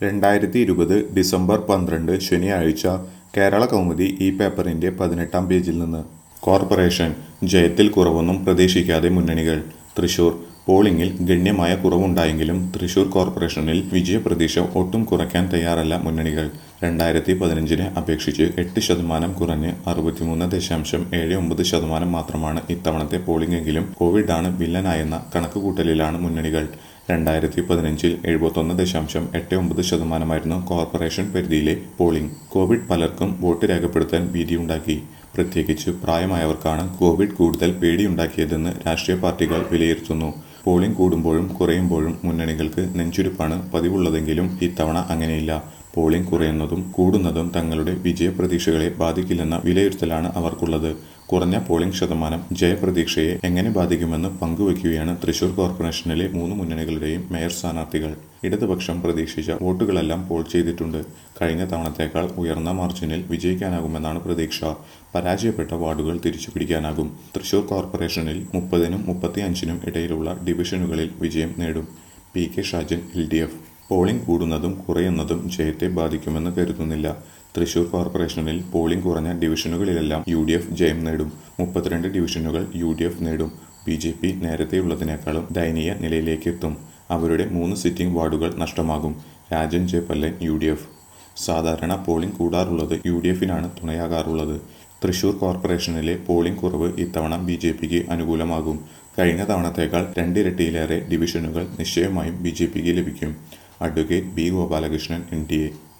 രണ്ടായിരത്തി ഇരുപത് ഡിസംബർ പന്ത്രണ്ട് ശനിയാഴ്ച കേരള കൗമുദി ഈ പേപ്പറിന്റെ പതിനെട്ടാം പേജിൽ നിന്ന് കോർപ്പറേഷൻ ജയത്തിൽ കുറവൊന്നും പ്രതീക്ഷിക്കാതെ മുന്നണികൾ തൃശൂർ പോളിംഗിൽ ഗണ്യമായ കുറവുണ്ടായെങ്കിലും തൃശൂർ കോർപ്പറേഷനിൽ വിജയപ്രതീക്ഷ ഒട്ടും കുറയ്ക്കാൻ തയ്യാറല്ല മുന്നണികൾ രണ്ടായിരത്തി പതിനഞ്ചിനെ അപേക്ഷിച്ച് എട്ട് ശതമാനം കുറഞ്ഞ് അറുപത്തിമൂന്ന് ദശാംശം ഏഴ് ഒമ്പത് ശതമാനം മാത്രമാണ് ഇത്തവണത്തെ പോളിംഗ് എങ്കിലും കോവിഡാണ് വില്ലനായെന്ന കണക്കുകൂട്ടലിലാണ് മുന്നണികൾ രണ്ടായിരത്തി പതിനഞ്ചിൽ എഴുപത്തൊന്ന് ദശാംശം എട്ട് ഒമ്പത് ശതമാനമായിരുന്നു കോർപ്പറേഷൻ പരിധിയിലെ പോളിംഗ് കോവിഡ് പലർക്കും വോട്ട് രേഖപ്പെടുത്താൻ ഭീതിയുണ്ടാക്കി പ്രത്യേകിച്ച് പ്രായമായവർക്കാണ് കോവിഡ് കൂടുതൽ പേടിയുണ്ടാക്കിയതെന്ന് രാഷ്ട്രീയ പാർട്ടികൾ വിലയിരുത്തുന്നു പോളിംഗ് കൂടുമ്പോഴും കുറയുമ്പോഴും മുന്നണികൾക്ക് നെഞ്ചുരുപ്പാണ് പതിവുള്ളതെങ്കിലും ഇത്തവണ അങ്ങനെയില്ല പോളിംഗ് കുറയുന്നതും കൂടുന്നതും തങ്ങളുടെ വിജയപ്രതീക്ഷകളെ ബാധിക്കില്ലെന്ന വിലയിരുത്തലാണ് അവർക്കുള്ളത് കുറഞ്ഞ പോളിംഗ് ശതമാനം ജയപ്രതീക്ഷയെ എങ്ങനെ ബാധിക്കുമെന്ന് പങ്കുവയ്ക്കുകയാണ് തൃശൂർ കോർപ്പറേഷനിലെ മൂന്ന് മുന്നണികളുടെയും മേയർ സ്ഥാനാർത്ഥികൾ ഇടതുപക്ഷം പ്രതീക്ഷിച്ച വോട്ടുകളെല്ലാം പോൾ ചെയ്തിട്ടുണ്ട് കഴിഞ്ഞ തവണത്തേക്കാൾ ഉയർന്ന മാർജിനിൽ വിജയിക്കാനാകുമെന്നാണ് പ്രതീക്ഷ പരാജയപ്പെട്ട വാർഡുകൾ തിരിച്ചുപിടിക്കാനാകും തൃശൂർ കോർപ്പറേഷനിൽ മുപ്പതിനും മുപ്പത്തിയഞ്ചിനും ഇടയിലുള്ള ഡിവിഷനുകളിൽ വിജയം നേടും P K Shajan L D F polling കൂടുന്നതും കുറയുന്നതും ജയത്തെ ബാധിക്കുമെന്ന് കരുതുന്നില്ല തൃശൂർ കോർപ്പറേഷനിൽ പോളിംഗ് കുറഞ്ഞ ഡിവിഷനുകളിലെല്ലാം യു ഡി എഫ് ജയം നേടും മുപ്പത്തിരണ്ട് ഡിവിഷനുകൾ യു ഡി എഫ് നേടും ബി ജെ പി നേരത്തെയുള്ളതിനേക്കാളും ദയനീയ നിലയിലേക്ക് എത്തും അവരുടെ മൂന്ന് സിറ്റിംഗ് വാർഡുകൾ നഷ്ടമാകും Rajan J Pallan U D F സാധാരണ പോളിംഗ് കൂടാറുള്ളത് യു ഡി എഫിനാണ് തുണയാകാറുള്ളത് തൃശൂർ കോർപ്പറേഷനിലെ പോളിംഗ് കുറവ് ഇത്തവണ ബി ജെ പിക്ക് അനുകൂലമാകും കഴിഞ്ഞ തവണത്തേക്കാൾ രണ്ടിരട്ടിയിലേറെ ഡിവിഷനുകൾ നിശ്ചയമായും ബി ജെ പിക്ക് ലഭിക്കും advocate B Gopalakrishnan N D A